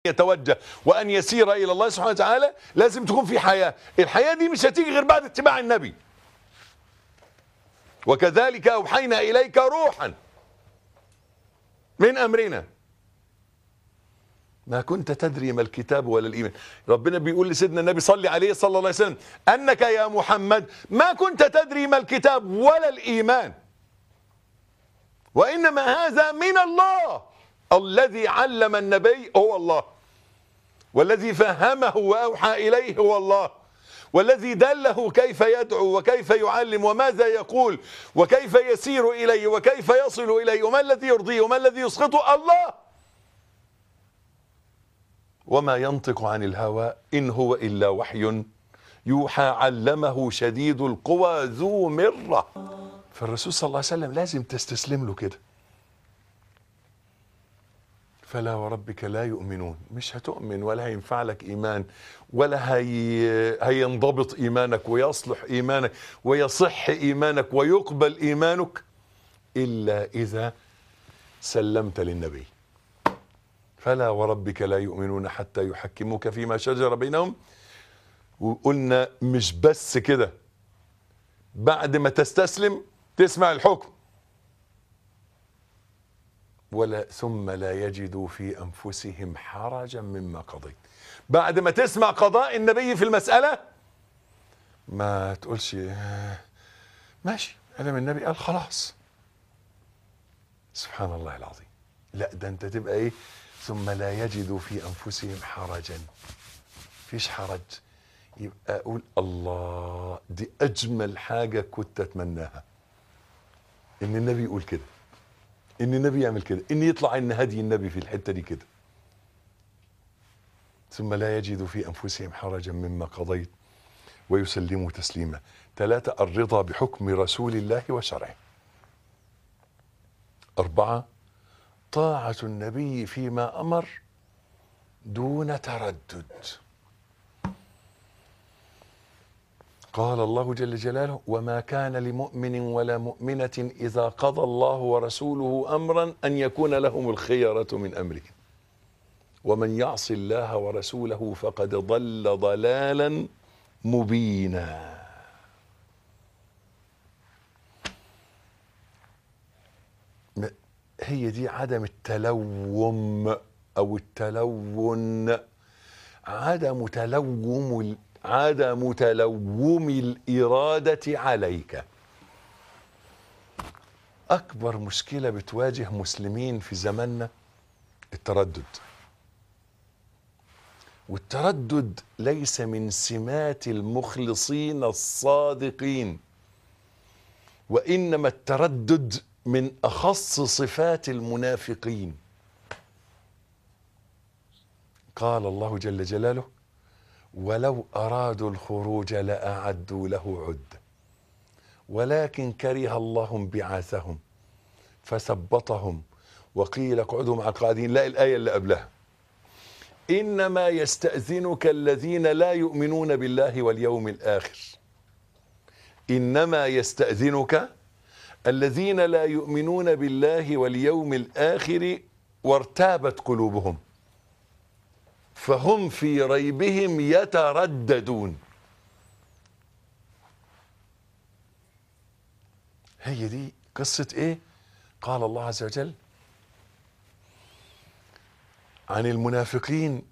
يتوجه وأن يسير إلى الله سبحانه وتعالى لازم تكون في حياة الحياة دي مش هتيجي غير بعد اتباع النبي وكذلك أوحينا إليك روحا من أمرنا ما كنت تدري ما الكتاب ولا الإيمان ربنا بيقول لسيدنا النبي صلي عليه صلى الله عليه وسلم أنك يا محمد ما كنت تدري ما الكتاب ولا الإيمان وإنما هذا من الله الذي علم النبي هو الله والذي فهمه وأوحى إليه هو الله والذي دله كيف يدعو وكيف يعلم وماذا يقول وكيف يسير إليه وكيف يصل إليه وما الذي يرضيه وما الذي يسخطه الله وما ينطق عن الهوى إن هو إلا وحي يوحى علمه شديد القوى ذو مرة فالرسول صلى الله عليه وسلم لازم تستسلم له كده فلا وربك لا يؤمنون مش هتؤمن ولا هينفع لك إيمان ولا هي هينضبط إيمانك ويصلح إيمانك ويصح إيمانك ويقبل إيمانك إلا إذا سلمت للنبي فلا وربك لا يؤمنون حتى يحكموك فيما شجر بينهم وقلنا مش بس كده بعد ما تستسلم تسمع الحكم ولا ثم لا يجدوا في انفسهم حرجا مما قضيت بعد ما تسمع قضاء النبي في المساله ما تقولش آه، ماشي كلام النبي قال خلاص سبحان الله العظيم لا ده انت تبقى ايه ثم لا يجدوا في انفسهم حرجا فيش حرج يبقى اقول الله دي اجمل حاجه كنت اتمناها ان النبي يقول كده ان النبي يعمل كده ان يطلع ان هدي النبي في الحته دي كده ثم لا يجدوا في انفسهم حرجا مما قضيت ويسلموا تسليما ثلاثة الرضا بحكم رسول الله وشرعه أربعة طاعة النبي فيما أمر دون تردد قال الله جل جلاله وما كان لمؤمن ولا مؤمنة إذا قضى الله ورسوله أمرا أن يكون لهم الخيرة من أمره ومن يعص الله ورسوله فقد ضل ضلالا مبينا م- هي دي عدم التلوم أو التلون عدم تلوم ال- عدم تلوم الإرادة عليك أكبر مشكلة بتواجه مسلمين في زماننا التردد والتردد ليس من سمات المخلصين الصادقين وإنما التردد من أخص صفات المنافقين قال الله جل جلاله ولو أرادوا الخروج لأعدوا له عدة ولكن كره الله بعاثهم فثبطهم وقيل اقعدوا مع القاعدين لا الآية اللي قبلها إنما يستأذنك الذين لا يؤمنون بالله واليوم الآخر إنما يستأذنك الذين لا يؤمنون بالله واليوم الآخر وارتابت قلوبهم فهم في ريبهم يترددون هي دي قصة ايه قال الله عز وجل عن المنافقين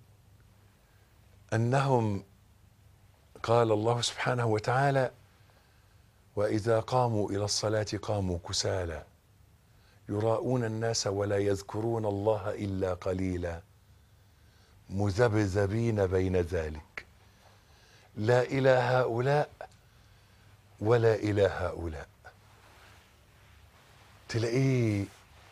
انهم قال الله سبحانه وتعالى واذا قاموا الى الصلاه قاموا كسالى يراءون الناس ولا يذكرون الله الا قليلا مذبذبين بين ذلك لا الى هؤلاء ولا الى هؤلاء تلاقيه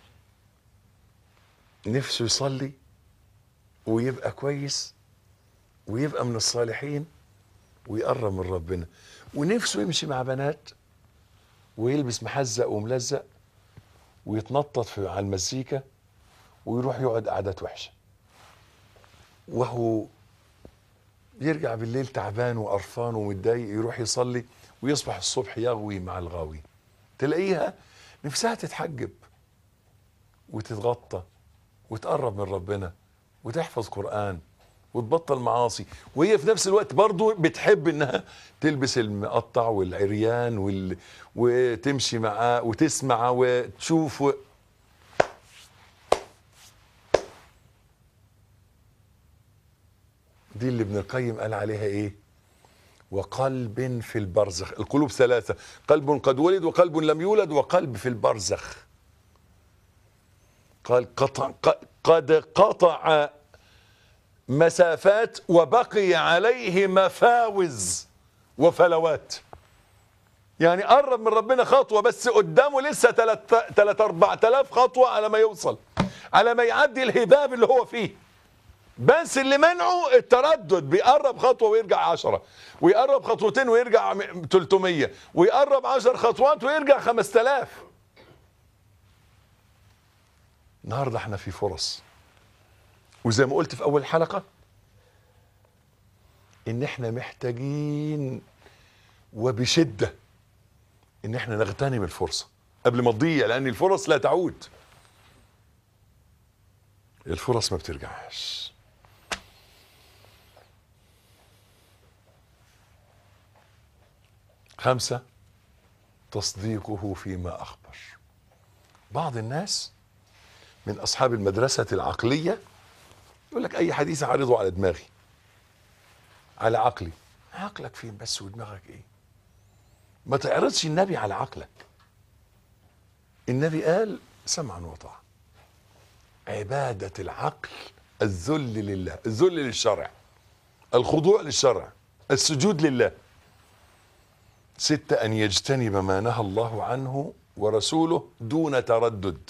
نفسه يصلي ويبقى كويس ويبقى من الصالحين ويقرب من ربنا ونفسه يمشي مع بنات ويلبس محزق وملزق ويتنطط في على المزيكا ويروح يقعد قعدات وحشه وهو يرجع بالليل تعبان وقرفان ومتضايق يروح يصلي ويصبح الصبح يغوي مع الغاوي تلاقيها نفسها تتحجب وتتغطى وتقرب من ربنا وتحفظ قرآن وتبطل معاصي وهي في نفس الوقت برضو بتحب انها تلبس المقطع والعريان وال... وتمشي معاه وتسمع وتشوف و... دي اللي ابن القيم قال عليها ايه وقلب في البرزخ القلوب ثلاثة قلب قد ولد وقلب لم يولد وقلب في البرزخ قال قطع قد قطع مسافات وبقي عليه مفاوز وفلوات يعني قرب من ربنا خطوة بس قدامه لسه 3 4000 خطوة على ما يوصل على ما يعدي الهباب اللي هو فيه بس اللي منعه التردد بيقرب خطوة ويرجع عشرة ويقرب خطوتين ويرجع 300 ويقرب عشر خطوات ويرجع 5000 النهاردة احنا في فرص وزي ما قلت في اول حلقة ان احنا محتاجين وبشدة ان احنا نغتنم الفرصة قبل ما تضيع لان الفرص لا تعود الفرص ما بترجعش خمسة تصديقه فيما أخبر بعض الناس من أصحاب المدرسة العقلية يقول لك أي حديث أعرضه على دماغي على عقلي عقلك فين بس ودماغك إيه ما تعرضش النبي على عقلك النبي قال سمعا وطاعة عبادة العقل الذل لله الذل للشرع الخضوع للشرع السجود لله ستة أن يجتنب ما نهى الله عنه ورسوله دون تردد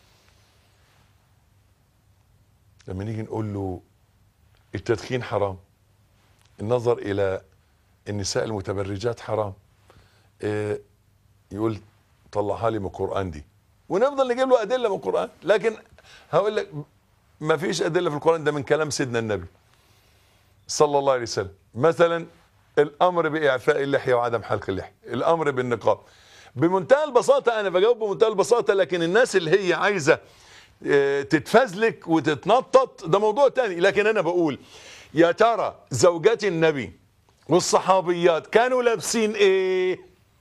لما نيجي نقول له التدخين حرام النظر إلى النساء المتبرجات حرام إيه يقول طلعها لي من القرآن دي ونفضل نجيب له أدلة من القرآن لكن هقول لك ما فيش أدلة في القرآن ده من كلام سيدنا النبي صلى الله عليه وسلم مثلا الامر باعفاء اللحيه وعدم حلق اللحيه الامر بالنقاب بمنتهى البساطه انا بجاوب بمنتهى البساطه لكن الناس اللي هي عايزه تتفزلك وتتنطط ده موضوع تاني لكن انا بقول يا ترى زوجات النبي والصحابيات كانوا لابسين ايه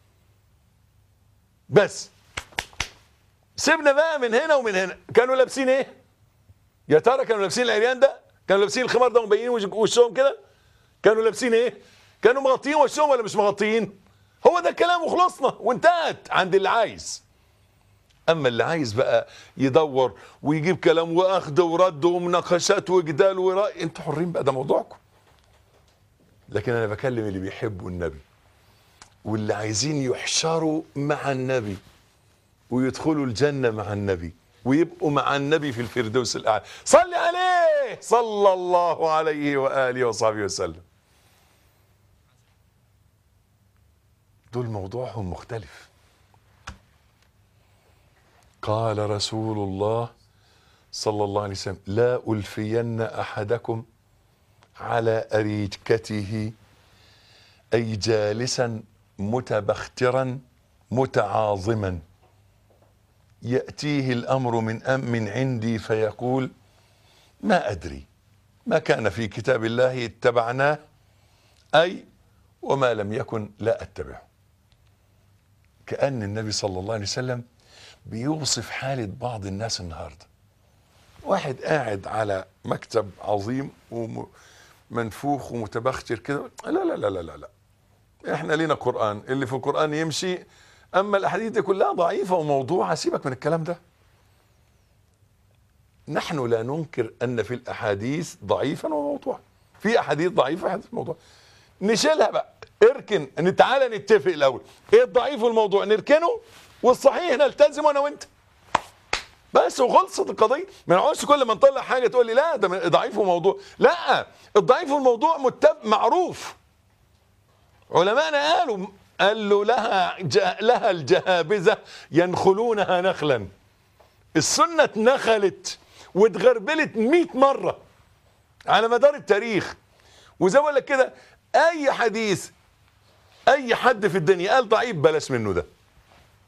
بس سيبنا بقى من هنا ومن هنا كانوا لابسين ايه يا ترى كانوا لابسين العريان ده كانوا لابسين الخمار ده ومبينين وشهم كده كانوا لابسين ايه كانوا مغطيين وشهم ولا مش مغطيين هو ده الكلام وخلصنا وانتهت عند اللي عايز اما اللي عايز بقى يدور ويجيب كلام واخد ورد ومناقشات وجدال ورأي انتوا حرين بقى ده موضوعكم لكن انا بكلم اللي بيحبوا النبي واللي عايزين يحشروا مع النبي ويدخلوا الجنة مع النبي ويبقوا مع النبي في الفردوس الأعلى صلي عليه صلى الله عليه وآله وصحبه وسلم دول موضوعهم مختلف قال رسول الله صلى الله عليه وسلم لا ألفين أحدكم على أريكته أي جالسا متبخترا متعاظما يأتيه الأمر من أم من عندي فيقول ما أدري ما كان في كتاب الله اتبعناه أي وما لم يكن لا أتبعه كأن النبي صلى الله عليه وسلم بيوصف حالة بعض الناس النهاردة واحد قاعد على مكتب عظيم ومنفوخ ومتبختر كده لا لا لا لا لا لا احنا لينا قرآن اللي في القرآن يمشي اما الاحاديث دي كلها ضعيفة وموضوعة سيبك من الكلام ده نحن لا ننكر ان في الاحاديث ضعيفا وموضوعا في احاديث ضعيفة احاديث موضوع نشيلها بقى اركن تعالى نتفق الاول ايه الضعيف والموضوع نركنه والصحيح نلتزم انا وانت بس وخلصت القضيه ما نقعدش كل ما نطلع حاجه تقول لي لا ده ضعيف وموضوع لا الضعيف والموضوع متفق معروف علماءنا قالوا قال له لها لها الجهابذه ينخلونها نخلا السنه اتنخلت واتغربلت 100 مره على مدار التاريخ وزي ما لك كده اي حديث اي حد في الدنيا قال ضعيف بلاش منه ده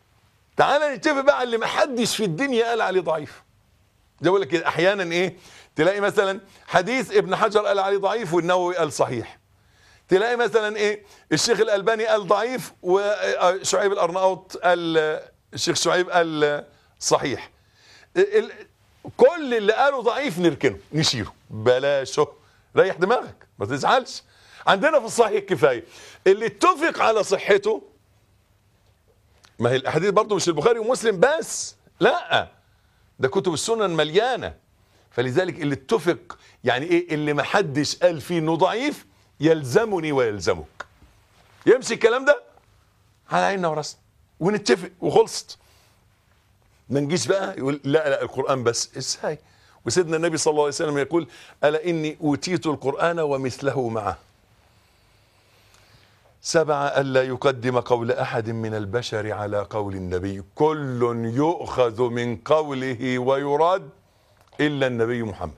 تعالى نتفق بقى اللي ما حدش في الدنيا قال عليه ضعيف زي بقول لك كده احيانا ايه تلاقي مثلا حديث ابن حجر قال عليه ضعيف والنووي قال صحيح تلاقي مثلا ايه الشيخ الالباني قال ضعيف وشعيب الارناؤوط قال الشيخ شعيب قال صحيح ال- كل اللي قالوا ضعيف نركنه نشيله بلاشه ريح دماغك ما تزعلش عندنا في الصحيح كفايه اللي اتفق على صحته ما هي الاحاديث برضه مش البخاري ومسلم بس لا ده كتب السنن مليانه فلذلك اللي اتفق يعني ايه اللي ما حدش قال فيه انه ضعيف يلزمني ويلزمك يمشي الكلام ده على عيننا وراسنا ونتفق وخلصت ما نجيش بقى يقول لا لا القرآن بس ازاي وسيدنا النبي صلى الله عليه وسلم يقول ألا إني أوتيت القرآن ومثله معه سبعة ألا يقدم قول أحد من البشر على قول النبي كل يؤخذ من قوله ويراد إلا النبي محمد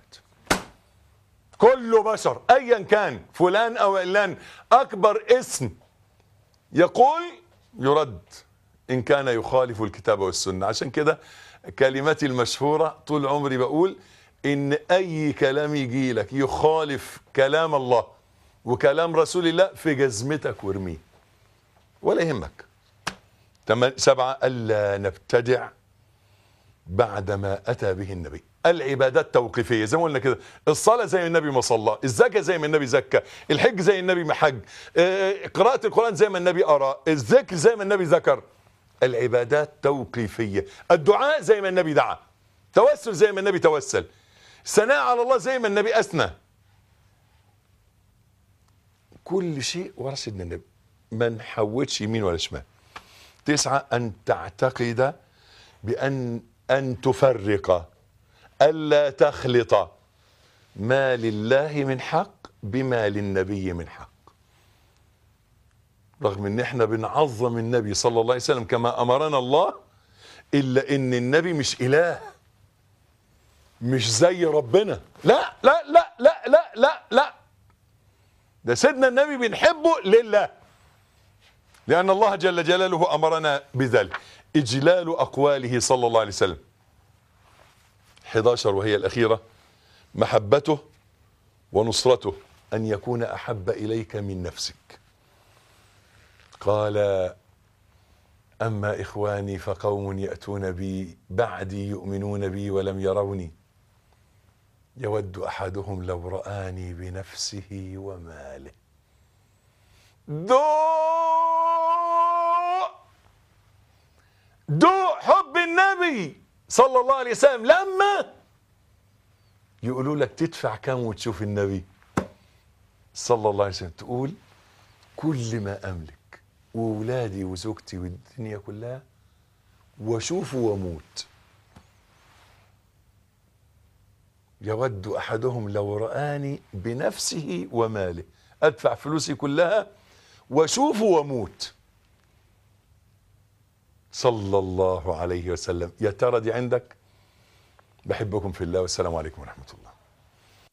كل بشر أيا كان فلان أو علان أكبر اسم يقول يرد إن كان يخالف الكتاب والسنة عشان كده كلمتي المشهورة طول عمري بقول إن أي كلام يجي لك يخالف كلام الله وكلام رسول الله في جزمتك وارميه ولا يهمك تمام سبعة ألا نبتدع بعد ما أتى به النبي العبادات توقيفية زي ما قلنا كده الصلاة زي النبي ما صلى الزكاة زي ما النبي زكى الحج زي النبي ما حج آه، قراءة القرآن زي ما النبي قرأ الذكر زي ما النبي ذكر العبادات توقيفية الدعاء زي ما النبي دعا توسل زي ما النبي توسل ثناء على الله زي ما النبي أثنى كل شيء ورا سيدنا النبي ما نحوتش يمين ولا شمال تسعة أن تعتقد بأن أن تفرق ألا تخلط ما لله من حق بما للنبي من حق رغم ان احنا بنعظم النبي صلى الله عليه وسلم كما امرنا الله الا ان النبي مش اله مش زي ربنا لا لا لا لا لا لا لا ده سيدنا النبي بنحبه لله لان الله جل جلاله امرنا بذلك اجلال اقواله صلى الله عليه وسلم 11 وهي الاخيره محبته ونصرته ان يكون احب اليك من نفسك قال أما إخواني فقوم يأتون بي بعدي يؤمنون بي ولم يروني يود أحدهم لو رآني بنفسه وماله دوء دوء حب النبي صلى الله عليه وسلم لما يقولوا لك تدفع كم وتشوف النبي صلى الله عليه وسلم تقول كل ما أملك وولادي وزوجتي والدنيا كلها واشوفه واموت يود احدهم لو رآني بنفسه وماله ادفع فلوسي كلها واشوفه واموت صلى الله عليه وسلم يا ترى دي عندك بحبكم في الله والسلام عليكم ورحمه الله